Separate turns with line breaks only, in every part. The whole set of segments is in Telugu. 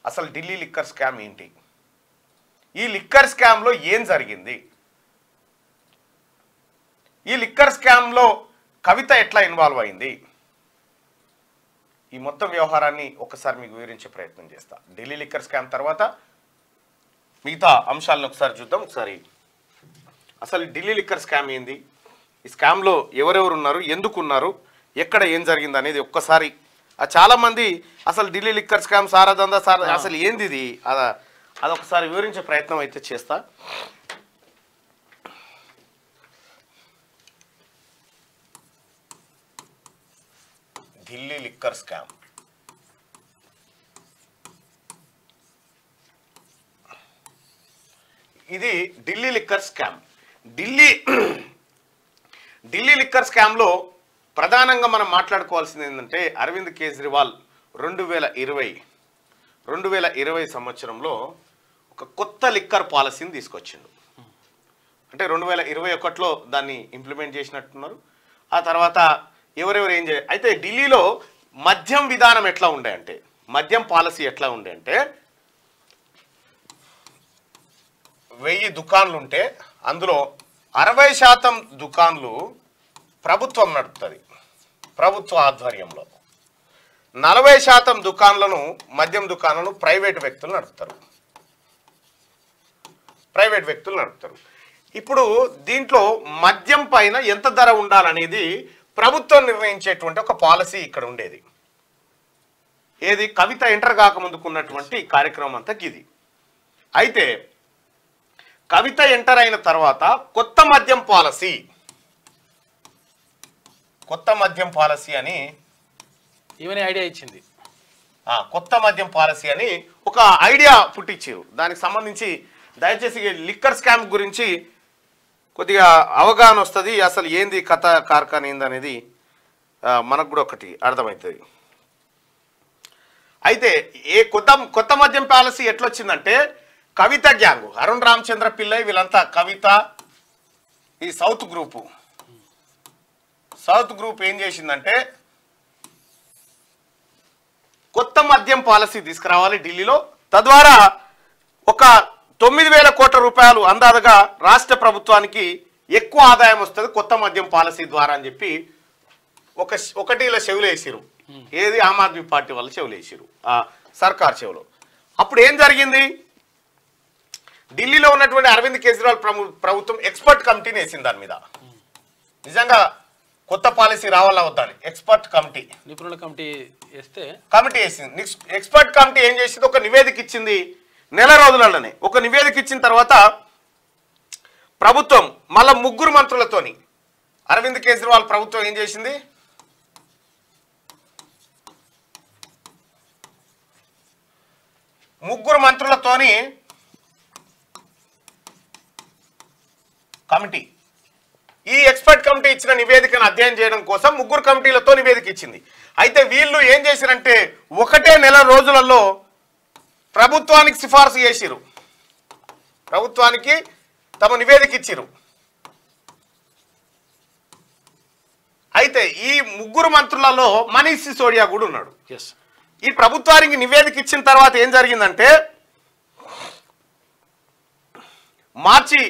అసలు ఢిల్లీ లిక్కర్ స్కామ్ ఏంటి ఈ లిక్కర్ స్కామ్లో ఏం జరిగింది ఈ లిక్కర్ స్కామ్లో కవిత ఎట్లా ఇన్వాల్వ్ అయింది ఈ మొత్తం వ్యవహారాన్ని ఒకసారి మీకు వివరించే ప్రయత్నం చేస్తా ఢిల్లీ లిక్కర్ స్కామ్ తర్వాత మిగతా అంశాలను ఒకసారి చూద్దాం ఒకసారి అసలు ఢిల్లీ లిక్కర్ స్కామ్ ఏంది ఈ స్కామ్లో ఎవరెవరు ఉన్నారు ఎందుకు ఉన్నారు ఎక్కడ ఏం జరిగింది అనేది ఒక్కసారి ఆ చాలా మంది అసలు ఢిల్లీ లిక్కర్ స్కామ్ సారదందా సార అసలు ఏంది ఇది అద అదొకసారి వివరించే ప్రయత్నం అయితే చేస్తా ఢిల్లీ లిక్కర్ స్కామ్ ఇది Delhi liquor scam Delhi Delhi liquor స్కామ్లో ప్రధానంగా మనం మాట్లాడుకోవాల్సింది ఏంటంటే అరవింద్ కేజ్రీవాల్ రెండు వేల ఇరవై రెండు వేల ఇరవై సంవత్సరంలో ఒక కొత్త లిక్కర్ పాలసీని తీసుకొచ్చిండు అంటే రెండు వేల ఇరవై ఒకటిలో దాన్ని ఇంప్లిమెంట్ చేసినట్టున్నారు ఆ తర్వాత ఎవరెవరు ఏం చేయాలి అయితే ఢిల్లీలో మద్యం విధానం ఎట్లా ఉండే అంటే మద్యం పాలసీ ఎట్లా ఉండే అంటే వెయ్యి దుకాన్లు ఉంటే అందులో అరవై శాతం దుకాన్లు ప్రభుత్వం నడుపుతుంది ప్రభుత్వ ఆధ్వర్యంలో నలభై శాతం దుకాన్లను మద్యం దుకాణాలను ప్రైవేట్ వ్యక్తులు నడుపుతారు ప్రైవేట్ వ్యక్తులు నడుపుతారు ఇప్పుడు దీంట్లో మద్యం పైన ఎంత ధర ఉండాలనేది ప్రభుత్వం నిర్ణయించేటువంటి ఒక పాలసీ ఇక్కడ ఉండేది ఏది కవిత ఎంటర్ కాకముందుకున్నటువంటి కార్యక్రమం అంతా ఇది అయితే కవిత ఎంటర్ అయిన తర్వాత కొత్త మద్యం పాలసీ కొత్త మద్యం పాలసీ అని
ఈమెనే ఐడియా ఇచ్చింది
ఆ, కొత్త మద్యం పాలసీ అని ఒక ఐడియా పుట్టించారు దానికి సంబంధించి దయచేసి ఈ లిక్కర్ స్కామ్ గురించి కొద్దిగా అవగాహన వస్తుంది అసలు ఏంది కథ కార్ఖాన ఏంది అనేది ఆ, మనకు కూడా ఒకటి అర్థమవుతుంది అయితే ఏ కొత్త కొత్త మద్యం పాలసీ ఎట్లొచ్చిందంటే కవిత గ్యాంగ్ అరుణ్ రామచంద్ర పిల్లై వీళ్ళంతా కవిత ఈ సౌత్ గ్రూపు సౌత్ గ్రూప్ ఏం చేసిందంటే కొత్త మద్యం పాలసీ తీసుకురావాలి ఢిల్లీలో తద్వారా ఒక తొమ్మిది వేల కోట్ల రూపాయలు అందాజగా రాష్ట్ర ప్రభుత్వానికి ఎక్కువ ఆదాయం వస్తుంది కొత్త మద్యం పాలసీ ద్వారా అని చెప్పి ఒక ఒకటి ఇలా చెవులు వేసిరు ఏది ఆమ్ ఆద్మీ పార్టీ వాళ్ళు చెవులు వేసిరు ఆ సర్కార్ చెవులో అప్పుడు ఏం జరిగింది ఢిల్లీలో ఉన్నటువంటి అరవింద్ కేజ్రీవాల్ ప్రభు- ప్రభుత్వం ఎక్స్పర్ట్ కమిటీని వేసింది దాని మీద నిజంగా కొత్త పాలసీ రావాలా వద్దా అని ఎక్స్పర్ట్ కమిటీ
నిపుణుల కమిటీ వేస్తే
కమిటీ వేసింది నెక్స్ట్ ఎక్స్పర్ట్ కమిటీ ఏం చేసింది ఒక నివేదిక ఇచ్చింది నెల రోజులలోనే ఒక నివేదిక ఇచ్చిన తర్వాత ప్రభుత్వం మళ్ళా ముగ్గురు మంత్రులతోని అరవింద్ కేజ్రీవాల్ ప్రభుత్వం ఏం చేసింది ముగ్గురు మంత్రులతోని కమిటీ ఈ ఎక్స్పర్ట్ కమిటీ ఇచ్చిన నివేదికను అధ్యయనం చేయడం కోసం ముగ్గురు కమిటీలతో నివేదిక ఇచ్చింది అయితే వీళ్ళు ఏం చేశారంటే ఒకటే నెల రోజులలో ప్రభుత్వానికి సిఫార్సు చేసిరు ప్రభుత్వానికి తమ నివేదిక ఇచ్చిరు అయితే ఈ ముగ్గురు మంత్రులలో మనీష్ సిసోడియా కూడా ఉన్నాడు
ఎస్
ఈ ప్రభుత్వానికి నివేదిక ఇచ్చిన తర్వాత ఏం జరిగిందంటే మార్చి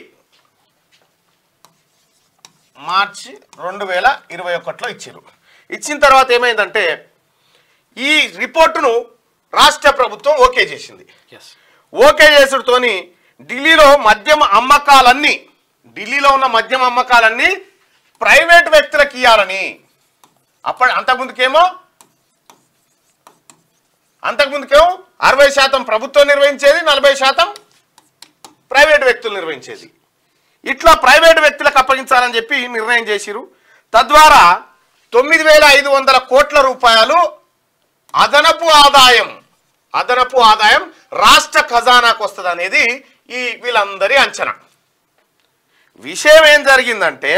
మార్చి రెండు వేల ఇరవై ఒకటిలో ఇచ్చారు ఇచ్చిన తర్వాత ఏమైందంటే ఈ రిపోర్టును రాష్ట్ర ప్రభుత్వం ఓకే చేసింది
ఎస్
ఓకే చేసుడుతోని ఢిల్లీలో మద్యం అమ్మకాలన్నీ ఢిల్లీలో ఉన్న మద్యం అమ్మకాలన్నీ ప్రైవేట్ వ్యక్తులకు ఇవ్వాలని అప్పటి అంతకుముందుకేమో అంతకుముందుకేమో అరవై శాతం ప్రభుత్వం నిర్వహించేది నలభై శాతం ప్రైవేట్ వ్యక్తులు నిర్వహించేది ఇట్లా ప్రైవేట్ వ్యక్తులకు అప్పగించాలని చెప్పి నిర్ణయం చేసిరు తద్వారా తొమ్మిది వేల ఐదు వందల కోట్ల రూపాయలు అదనపు ఆదాయం అదనపు ఆదాయం రాష్ట్ర ఖజానాకు వస్తుంది అనేది ఈ వీళ్ళందరి అంచనా విషయం ఏం జరిగిందంటే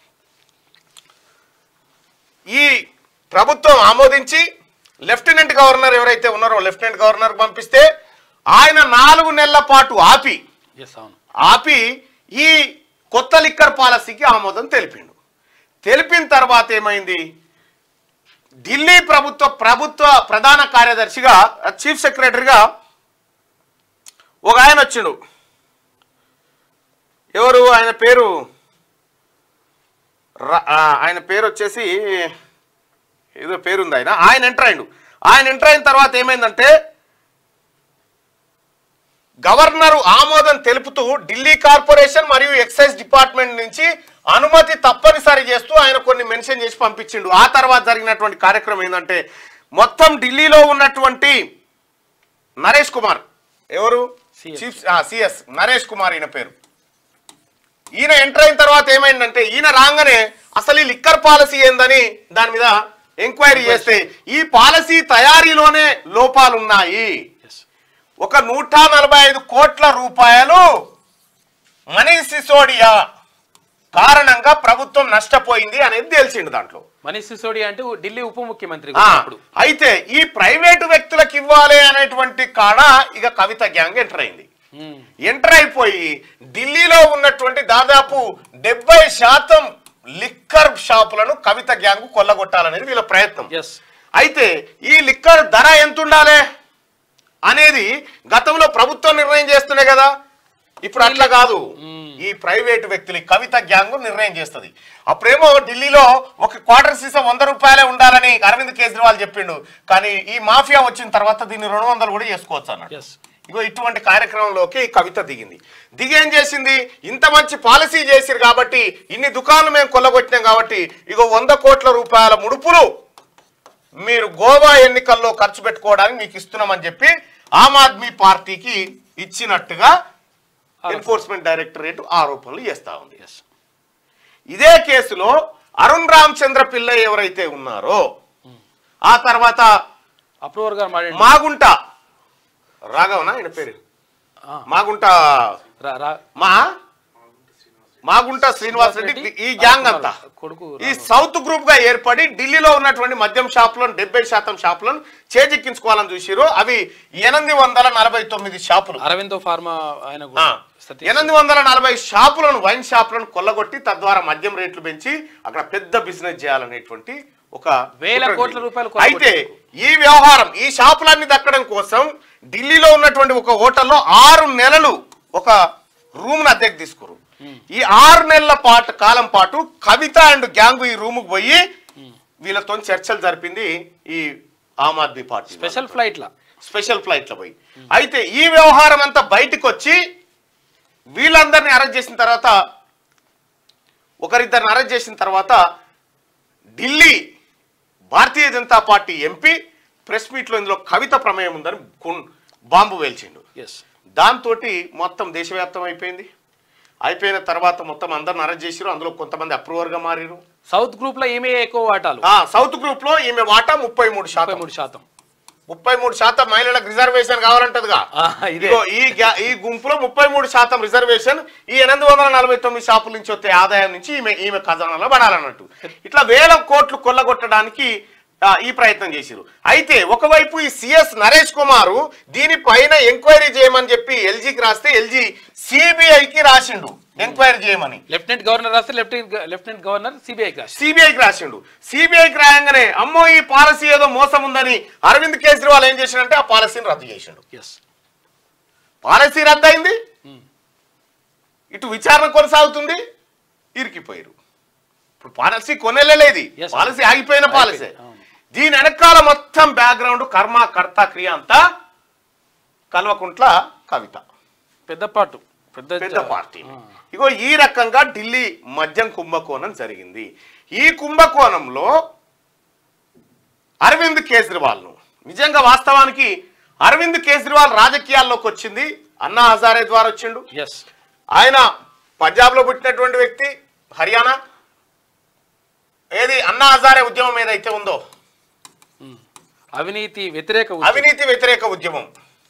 ఈ ప్రభుత్వం ఆమోదించి లెఫ్టినెంట్ గవర్నర్ ఎవరైతే ఉన్నారో లెఫ్టినెంట్ గవర్నర్ పంపిస్తే ఆయన నాలుగు నెలల పాటు ఆపి
ఎస్ అవును
ఆపి ఈ కొత్త లిక్కర్ పాలసీకి ఆమోదం తెలిపిండు తెలిపిన తర్వాత ఏమైంది ఢిల్లీ ప్రభుత్వ ప్రభుత్వ ప్రధాన కార్యదర్శిగా చీఫ్ సెక్రటరీగా ఒక ఆయన వచ్చిండు ఎవరు ఆయన పేరు ర- ఆ, ఆయన పేరు వచ్చేసి ఏదో పేరుంది ఆయన ఆయన ఎంటర్ అయిండు ఆయన ఎంటర్ అయిన తర్వాత ఏమైందంటే గవర్నరు ఆమోదం తెలుపుతూ ఢిల్లీ కార్పొరేషన్ మరియు ఎక్సైజ్ డిపార్ట్మెంట్ నుంచి అనుమతి తప్పనిసరి చేస్తూ ఆయన కొన్ని మెన్షన్ చేసి పంపించిండు ఆ తర్వాత జరిగినటువంటి కార్యక్రమం ఏంటంటే మొత్తం ఢిల్లీలో ఉన్నటువంటి నరేష్ కుమార్ ఎవరు
CS.
Chief CS Naresh Kumar ఈయన పేరు ఈయన ఎంటర్ అయిన తర్వాత ఏమైందంటే ఈయన రాగానే అసలు ఈ లిక్కర్ పాలసీ ఏందని దాని మీద ఎంక్వైరీ చేస్తే ఈ పాలసీ తయారీలోనే లోపాలున్నాయి
ఎస్
ఒక నూట నలభై ఐదు కోట్ల రూపాయలు మనీష్ సిసోడియా కారణంగా ప్రభుత్వం నష్టపోయింది అనేది తేల్చిండు దాంట్లో
మనీష్ సిసోడియా అంటే ఢిల్లీ ఉప ముఖ్యమంత్రి
ఆ,
అప్పుడు
అయితే ఈ ప్రైవేటు వ్యక్తులకు ఇవ్వాలి అనేటువంటి కాడ ఇక కవిత గ్యాంగ్ ఎంటర్ అయింది
ఉమ్,
ఎంటర్ అయిపోయి ఢిల్లీలో ఉన్నటువంటి దాదాపు డెబ్బై శాతం లిక్కర్ షాపులను కవిత గ్యాంగ్ కొల్లగొట్టాలనేది వీళ్ళ ప్రయత్నం
ఎస్
అయితే ఈ లిక్కర్ ధర ఎంత ఉండాలి అనేది గతంలో ప్రభుత్వం నిర్ణయం చేస్తుండే కదా ఇప్పుడు అట్లా కాదు ఈ ప్రైవేటు వ్యక్తులు ఈ కవిత గ్యాంగ్ నిర్ణయం చేస్తుంది అప్పుడేమో ఢిల్లీలో ఒక క్వార్టర్ సీసా వంద రూపాయలే ఉండాలని అరవింద్ కేజ్రీవాల్ చెప్పిండు కానీ ఈ మాఫియా వచ్చిన తర్వాత దీన్ని రెండు వందలు కూడా చేసుకోవచ్చు అన్నాడు
ఎస్
ఇగో ఇటువంటి కార్యక్రమంలోకి ఈ కవిత దిగింది దిగి ఏం చేసింది ఇంత మంచి పాలసీ చేసిరు కాబట్టి ఇన్ని దుకాణాలు మేము కొల్లగొట్టినాం కాబట్టి ఇగో వంద కోట్ల రూపాయల ముడుపులు మీరు గోవా ఎన్నికల్లో ఖర్చు పెట్టుకోవడానికి మీకు ఇస్తున్నామని చెప్పి ఆమ్ ఆద్మీ పార్టీకి ఇచ్చినట్టుగా ఎన్ఫోర్స్మెంట్ డైరెక్టరేట్ ఆరోపణలు చేస్తా ఉంది
ఎస్
ఇదే కేసులో అరుణ్ రామచంద్ర పిల్ల ఎవరైతే ఉన్నారో ఆ తర్వాత
అప్రూవర్ గారు మాట్లాడి
మాగుంట రాఘవనా ఆయన పేరు
ఆ,
మాగుంట
రా- రా-
మా మాగుంట శ్రీనివాస్ రెడ్డి ఈ గ్యాంగ్ అంతా
కొడుకు
ఈ సౌత్ గ్రూప్ గా ఏర్పడి ఢిల్లీలో ఉన్నటువంటి మద్యం షాపులను డెబ్బై శాతం షాపులను చేజిక్కించుకోవాలని చూసిరు అవి ఎనిమిది వందల నలభై తొమ్మిది షాపులు
అరవిందో ఫార్మా ఆయన
ఆ,
కూడా సతీష్
ఎనిమిది వందల నలభై షాపులను వైన్ షాపులను కొల్లగొట్టి తద్వారా మద్యం రేట్లు పెంచి అక్కడ పెద్ద బిజినెస్ చేయాలనేటువంటి ఒక
వేల
కుట్ర
కోట్ల
ఉంది.
రూపాయలు కొల్లగొట్టారు.
అయితే ఈ వ్యవహారం ఈ షాపులన్నీ దక్కడం కోసం ఢిల్లీలో ఉన్నటువంటి ఒక హోటల్లో ఆరు నెలలు ఒక రూమ్ అద్దెకు తీసుకురు ఈ ఆరు నెలల పాటు కాలం పాటు కవిత అండ్ గ్యాంగ్ ఈ రూముకు పోయి వీళ్ళతో చర్చలు జరిపింది ఈ ఆమ్ ఆద్మీ పార్టీ
స్పెషల్ ఫ్లైట్ లా
స్పెషల్ ఫ్లైట్లో పోయి అయితే ఈ వ్యవహారం అంతా బయటకు వచ్చి వీళ్ళందరినీ అరెస్ట్ చేసిన తర్వాత ఒకరిద్దరిని అరెస్ట్ చేసిన తర్వాత ఢిల్లీ భారతీయ జనతా పార్టీ ఎంపీ ప్రెస్ మీట్లో ఇందులో కవిత ప్రమేయం ఉందని కున్- బాంబు వేల్చిండు
ఎస్
దాంతో మొత్తం దేశవ్యాప్తం అయిపోయింది అయిపోయిన తర్వాత మొత్తం అందరిని అరెస్ట్ చేసిరు అందులో కొంతమంది అప్రూవర్గా మారిరు
సౌత్ గ్రూప్ లో ఏమే ఎక్కువ వాటాలు
ఆ సౌత్ గ్రూప్ లో ఈమె వాటా ముప్పై మూడు
ముప్పై
శాతం
మూడు శాతం
ముప్పై మూడు శాతం మహిళలకు రిజర్వేషన్ కావాలంటదిగా
ఆ, ఇదే
ఇదిగో ఈ గ్యా- ఈ గుంపులో ముప్పై మూడు శాతం రిజర్వేషన్ ఈ ఎనిమిది వందల నలభై తొమ్మిది షాపుల నుంచి వచ్చే ఆదాయం నుంచి ఈమె ఈమె ఖజానాలో పడాలన్నట్టు ఇట్లా వేల కోట్లు కొల్లగొట్టడానికి ఆ, ఈ ప్రయత్నం చేసిరు అయితే ఒకవైపు ఈ సిఎస్ నరేష్ కుమారు దీనిపైన ఎంక్వైరీ చేయమని చెప్పి ఎల్జీకి రాస్తే ఎల్జీ సిబిఐకి రాసిండు ఎంక్వైరీ చేయమని
లెఫ్టినెంట్ గవర్నర్ రాస్తే లెఫ్టినెంట్ లెఫ్టినెంట్ గవర్నర్ సిబిఐకి రాసి
సిబిఐకి రాసిండు సిబిఐకి రాయంగానే అమ్మో ఈ పాలసీ ఏదో మోసం ఉందని అరవింద్ కేజ్రీవాల్ ఏం చేసిండంటే ఆ పాలసీని రద్దు చేసిండు
ఎస్
పాలసీ రద్దయింది ఇటు విచారణ కొనసాగుతుంది ఇరికిపోయారు ఇప్పుడు పాలసీ కొనెళ్ళలేదు
Yes,
పాలసీ ఆగిపోయిన పాలసీ
అయిపోయింది, అవును.
దీని వెనకాల మొత్తం బ్యాక్గ్రౌండ్ కర్మ కర్త క్రియ అంతా కల్వకుంట్ల కవిత
పెద్ద పాటు పెద్ద
పెద్ద పార్టీ ఇగో ఈ రకంగా ఢిల్లీ మద్యం కుంభకోణం జరిగింది ఈ కుంభకోణంలో అరవింద్ కేజ్రీవాల్ను నిజంగా వాస్తవానికి అరవింద్ కేజ్రీవాల్ రాజకీయాల్లోకి వచ్చింది అన్నా హజారే ద్వారా వచ్చిండు
ఎస్
ఆయన పంజాబ్లో పుట్టినటువంటి వ్యక్తి హర్యానా ఏది అన్నా హజారే ఉద్యమం ఏదైతే ఉందో
అవినీతి వ్యతిరేక ఉద్యమం.
అవినీతి వ్యతిరేక ఉద్యమం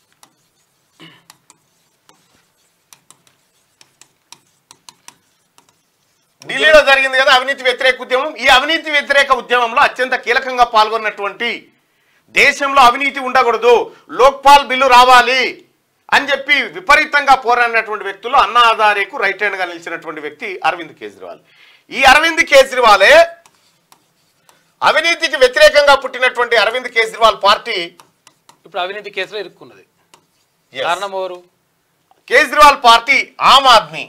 ఢిల్లీలో జరిగింది కదా అవినీతి వ్యతిరేక ఉద్యమం ఈ అవినీతి వ్యతిరేక ఉద్యమంలో అత్యంత కీలకంగా పాల్గొన్నటువంటి దేశంలో అవినీతి ఉండకూడదు లోక్పాల్ బిల్లు రావాలి అని చెప్పి విపరీతంగా పోరాడినటువంటి వ్యక్తులు అన్నా హజారేకు రైట్ హ్యాండ్ గా నిలిచినటువంటి వ్యక్తి అరవింద్ కేజ్రీవాల్ ఈ అరవింద్ కేజ్రీవాలే అవినీతికి వ్యతిరేకంగా పుట్టినటువంటి అరవింద్ కేజ్రీవాల్ పార్టీ
ఇప్పుడు అవినీతి కేసులో ఇరుక్కున్నది
Yes.
కారణం ఎవరు
కేజ్రీవాల్ పార్టీ ఆమ్ ఆద్మీ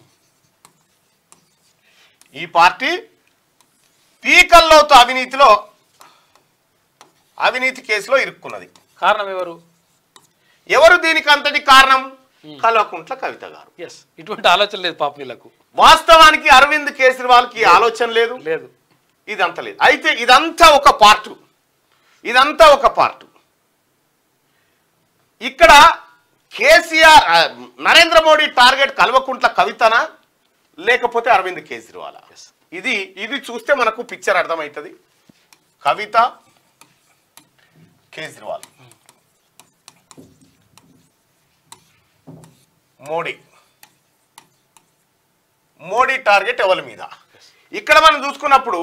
ఈ పార్టీ పీకల్లోతో అవినీతిలో అవినీతి కేసులో ఇరుక్కున్నది
కారణం ఎవరు
ఎవరు దీనికి అంతటి కారణం కల్వకుంట్ల కవిత గారు
ఎస్ ఇటువంటి ఆలోచన లేదు పాప వీళ్ళకు
వాస్తవానికి అరవింద్ కేజ్రీవాల్కి ఆలోచన లేదు
లేదు
ఇదంతా లేదు అయితే ఇదంతా ఒక పార్టు ఇదంతా ఒక పార్టు ఇక్కడ కేసీఆర్ ఆ, నరేంద్ర మోడీ టార్గెట్ కల్వకుంట్ల కవితనా లేకపోతే అరవింద్ కేజ్రీవాల్ ఇది ఇది చూస్తే మనకు పిక్చర్ అర్థమవుతుంది కవిత కేజ్రీవాల్ మోడీ మోడీ టార్గెట్ ఎవరి మీద ఇక్కడ మనం చూసుకున్నప్పుడు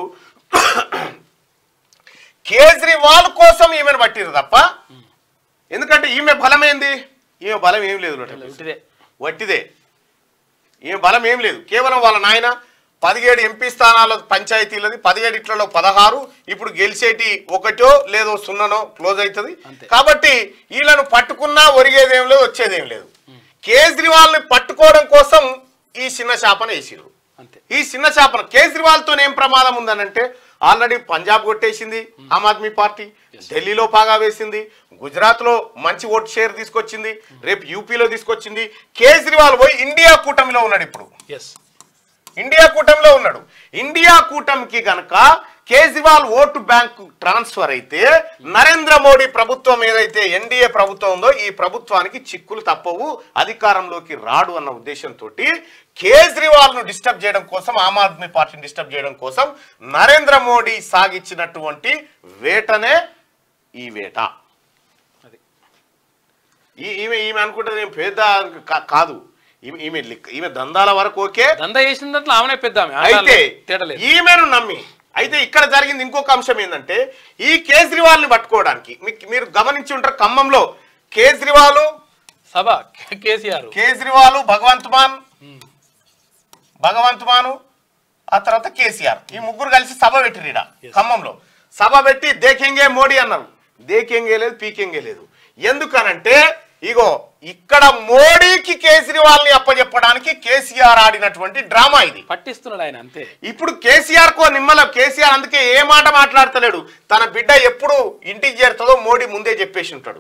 కేజ్రీవాల్ కోసం ఈమెను పట్టిరు తప్ప ఎందుకంటే ఈమె బలం ఏంది ఈమె బలం ఏం లేదు లొట్టపీసు.
ఇంటిదే
వట్టిదే ఈమె బలం ఏం లేదు కేవలం వాళ్ళ నాయన పదిహేడు ఎంపీ స్థానాల పంచాయతీలది పదిహేడు ఇట్లలో పదహారు ఇప్పుడు గెలిచేటి ఒకటో లేదో సున్ననో క్లోజ్ అవుతుంది
అంతే.
కాబట్టి వీళ్ళను పట్టుకున్నా ఒరిగేదేం లేదు వచ్చేదేం లేదు కేజ్రీవాల్ని పట్టుకోవడం కోసం ఈ చిన్న చేపను వేసిరు
అంతే
ఈ చిన్న చేపను కేజ్రీవాల్తో ఏం ప్రమాదం ఉందనంటే ఆల్రెడీ పంజాబ్ కొట్టేసింది ఆమ్ ఆద్మీ పార్టీ ఢిల్లీలో పాగా వేసింది గుజరాత్లో మంచి ఓటు షేర్ తీసుకొచ్చింది రేపు యూపీలో తీసుకొచ్చింది కేజ్రీవాల్ పోయి ఇండియా కూటమిలో ఉన్నాడు ఇప్పుడు
ఎస్
ఇండియా కూటమిలో ఉన్నాడు ఇండియా కూటమికి గనక కేజ్రీవాల్ ఓటు బ్యాంక్ ట్రాన్స్ఫర్ అయితే నరేంద్ర మోడీ ప్రభుత్వం ఏదైతే ఎన్డీఏ ప్రభుత్వం ఉందో ఈ ప్రభుత్వానికి చిక్కులు తప్పవు అధికారంలోకి రాడు అన్న ఉద్దేశంతో కేజ్రీవాల్ ను డిస్టర్బ్ చేయడం కోసం ఆమ్ ఆద్మీ పార్టీని డిస్టర్బ్ చేయడం కోసం నరేంద్ర మోడీ సాగిచ్చినటువంటి వేటనే ఈ వేట
అది
ఈ- ఈమె ఈమె అనుకుంటుంది ఏం పెద్ద కా- కాదు ఈమె ఈమె లిక్- ఈమె దందాల వరకు ఓకే
దందా చేసిన దాంట్లో ఆమెనే పెద్ద ఆమె.
అయితే
తేడలేదు
ఈమెను నమ్మి అయితే ఇక్కడ జరిగింది ఇంకొక అంశం ఏంటంటే ఈ కేజ్రీవాల్ ని పట్టుకోవడానికి మీకు- మీరు గమనించి ఉంటారు ఖమ్మంలో కేజ్రీవాల్
సభ కేసీఆర్
కేజ్రీవాల్ భగవంత్ మాన్ భగవంత్ మాను ఆ తర్వాత కేసీఆర్ ఈ ముగ్గురు కలిసి సభ పెట్టిరు ఈడ ఖమ్మంలో సభ పెట్టి దేకెంగే మోడీ అన్నారు దేకెంగే లేదు పీకెంగే లేదు ఎందుకనంటే ఇగో ఇక్కడ మోడీకి కేజ్రీవాల్ ని అప్పచెప్పడానికి కేసీఆర్ ఆడినటువంటి డ్రామా ఇది
పట్టిస్తున్నాడు ఆయన అంతే
ఇప్పుడు కేసీఆర్ కో నిమ్మల కేసీఆర్ అందుకే ఏ మాట మాట్లాడతలేడు తన బిడ్డ ఎప్పుడు ఇంటికి చేరుతుందో మోడీ ముందే చెప్పేసి ఉంటాడు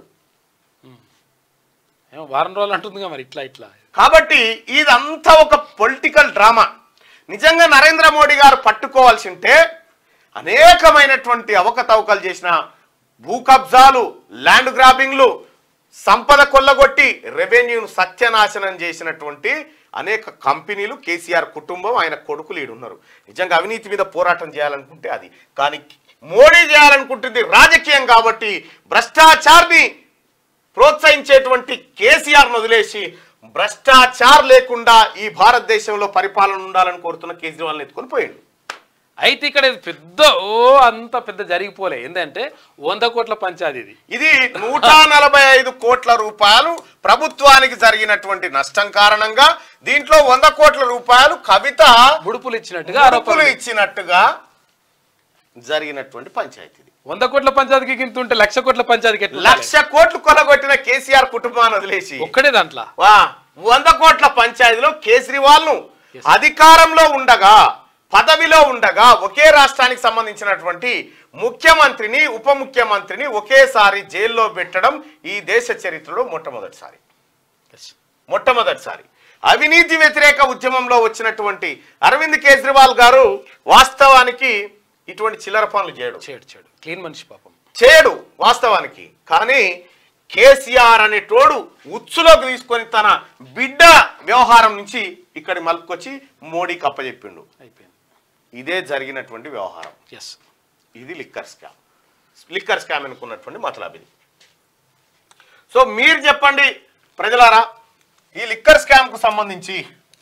ఏమో వారం రోజులు అంటుందిగా మరి ఇట్లా ఇట్లా
కాబట్టి ఇదంతా ఒక పొలిటికల్ డ్రామా నిజంగా నరేంద్ర మోడీ గారు పట్టుకోవాల్సి ఉంటే అనేకమైనటువంటి అవకతవకలు చేసిన భూ కబ్జాలు ల్యాండ్ గ్రాబింగ్లు సంపద కొల్లగొట్టి రెవెన్యూను సత్యనాశనం చేసినటువంటి అనేక కంపెనీలు కేసీఆర్ కుటుంబం ఆయన కొడుకులు ఈడున్నారు నిజంగా అవినీతి మీద పోరాటం చేయాలనుకుంటే అది కానీ మోడీ చేయాలనుకుంటుంది రాజకీయం కాబట్టి భ్రష్టాచార్ని ప్రోత్సహించేటువంటి కేసీఆర్ వదిలేసి భ్రష్టాచార్ లేకుండా ఈ భారతదేశంలో పరిపాలన ఉండాలని కోరుతున్న కేజ్రీవాల్ని ఎత్తుకొని పోయిండు
అయితే ఇక్కడ ఇది పెద్ద ఓ అంత పెద్ద జరిగిపోలే ఏంటంటే వంద కోట్ల పంచాది ఇది
ఇది నూట నలభై ఐదు కోట్ల రూపాయలు ప్రభుత్వానికి జరిగినటువంటి నష్టం కారణంగా దీంట్లో వంద కోట్ల రూపాయలు కవిత
బుడుపులు ఇచ్చినట్టుగా
అరుపులు
ఆరోపణలు
ఇచ్చినట్టుగా జరిగినటువంటి పంచాయతీ ఇది.
వంద కోట్ల పంచాయతీకి గింత ఉంటే లక్ష కోట్ల పంచాయతీకి ఎట్లా
లక్ష కోట్లు కొలగొట్టిన కేసీఆర్ కుటుంబాన్ని వదిలేసి
ఒక్కడే దాంట్లో
వా వంద కోట్ల పంచాయతీలో కేజ్రీవాల్ ను అధికారంలో ఉండగా పదవిలో ఉండగా ఒకే రాష్ట్రానికి సంబంధించినటువంటి ముఖ్యమంత్రిని ఉప ముఖ్యమంత్రిని ఒకేసారి జైల్లో పెట్టడం ఈ దేశ చరిత్రలో మొట్టమొదటిసారి మొట్టమొదటిసారి అవినీతి వ్యతిరేక ఉద్యమంలో వచ్చినటువంటి అరవింద్ కేజ్రీవాల్ గారు వాస్తవానికి ఇటువంటి చిల్లర పనులు చేయడు
చేయడు చేయడు క్లీన్ మనిషి పాపం
చేయడు వాస్తవానికి కానీ కేసీఆర్ అనేటోడు ఉచ్చులోకి తీసుకొని తన బిడ్డ వ్యవహారం నుంచి ఇక్కడి మలుపుకొచ్చి మోడీకి అప్పచెప్పిండు
అయిపోయింది
ఇదే జరిగినటువంటి వ్యవహారం
ఎస్
ఇది లిక్కర్ స్కామ్ లిక్కర్ స్కామ్ అనుకున్నటువంటి మతలబ్ ఇది సో మీరు చెప్పండి ప్రజలారా ఈ లిక్కర్ స్కామ్కు సంబంధించి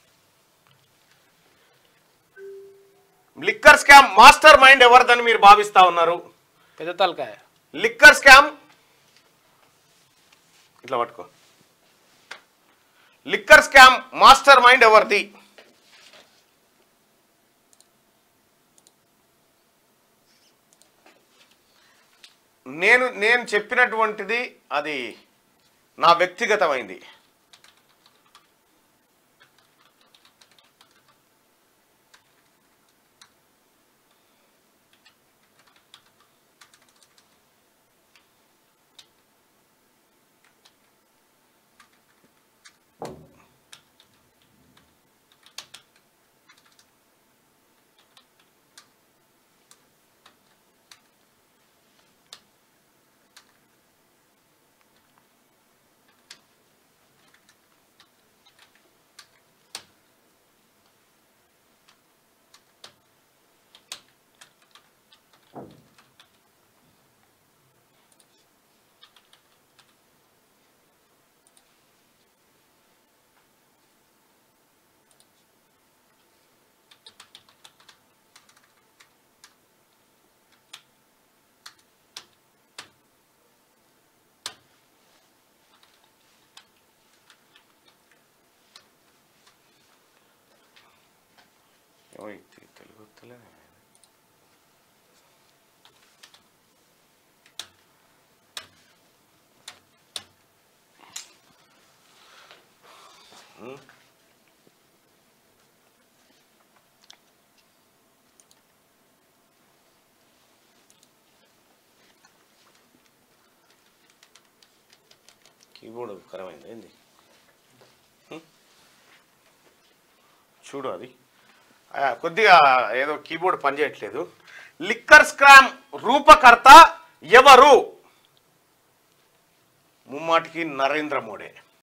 లిక్కర్ స్కామ్ మాస్టర్ మైండ్ ఎవరిదని మీరు భావిస్తా ఉన్నారు
పెద్ద తలకాయ
లిక్కర్ స్కామ్ ఇట్లా పట్టుకో లిక్కర్ స్కామ్ మాస్టర్ మైండ్ ఎవరిది నేను నేను చెప్పినటువంటిది అది నా వ్యక్తిగతమైంది ఏమో ఇది తెలుగు వస్తలేదు. ఉమ్. కీబోర్డ్ ఖరమైంది ఏంది ఉమ్. చూడు అది ఆ, కొద్దిగా ఏదో కీబోర్డ్ పనిచేయట్లేదు లిక్కర్ స్క్రామ్ రూపకర్త ఎవరు ముమ్మాటికి నరేంద్ర మోడీ